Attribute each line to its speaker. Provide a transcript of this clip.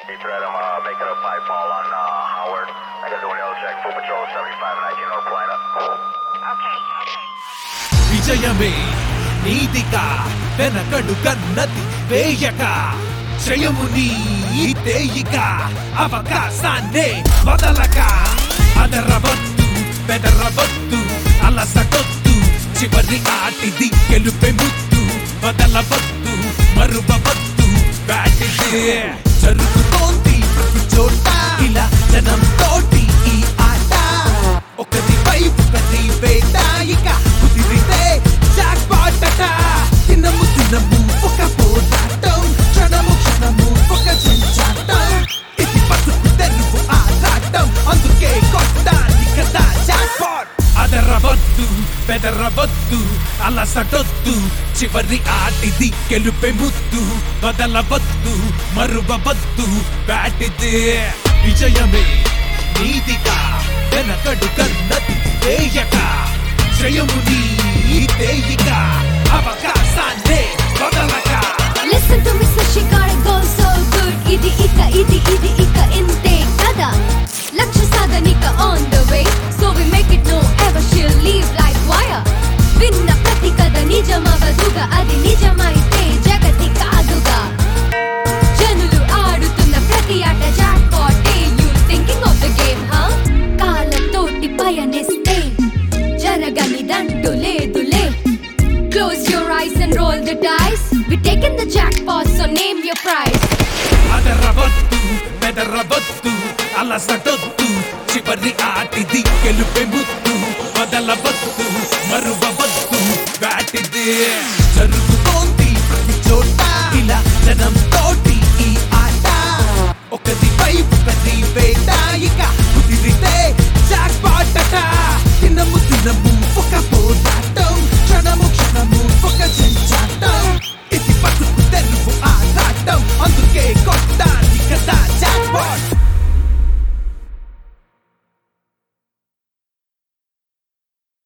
Speaker 1: Detroit, I'm uh, making a pipe ball on uh, Howard. I gotta do an L check. Full patrol 75 19 North Plano.
Speaker 2: Okay, okay.
Speaker 3: విజయమే నీతిగా వెనకడు కన్నది వేయక జయముని తేయిక అవకాశాన్నే వదలక అదరవద్దు బెదరవద్దు అలసటొద్దు చివరి ఆటిది గెలుపె ముద్దు వదలవద్దు మరువవద్దు బ్యాటిదే జరుగుతోంది ప్రతి చోట ఇలా జనం తోటి ఈ ఆట ఒకటి వైపు ఒకటి వేట ఇక కుదిరితే జాక్ పాటట దినము దినము ఒక పోరాటం క్షణము క్షణము ఒక చెంచాటం ఇది బతుకు తెరువు ఆరాటం అందుకే కొట్టాలి కదా జాక్ పాట్ అదరవద్దు బెదరవద్దు అలసటొద్దు చివరి ఆటిది గెలుపె ముద్దు వదలవద్దు మరువవద్దు బ్యాటిదే విజయమే నీతిగా వెనకడు కన్నది వేయక జయముని తేయిక అవకాశాన్నే వదలక
Speaker 4: Listen to me, so she got it going so good. ఇది ఇక ఇది ఇది ఇక ఇంతే కదా లక్ష్య సాధనిక on the way. So we make it no ever she'll leave like wire. విన్న ప్రతి కథ నిజమవదుగా అది నిజమైతే జగతి కాదుగా జనులు ఆడుతున్న ప్రతి ఆట జాక్ పాటే you thinking of the game హా కాలంతోటి పయనిస్తే జరగనిదంటూ లేదులే Close your eyes and roll the dice. We taking the jackpot, so name your price.
Speaker 3: అదరవద్దు బెదరవద్దు అలసటొద్దు చివరి ఆటిది గెలుపె ముద్దు వదలవద్దు మరువవద్దు బ్యాటిదే జరుగుతోంది ప్రతి చోట ఇలా జనం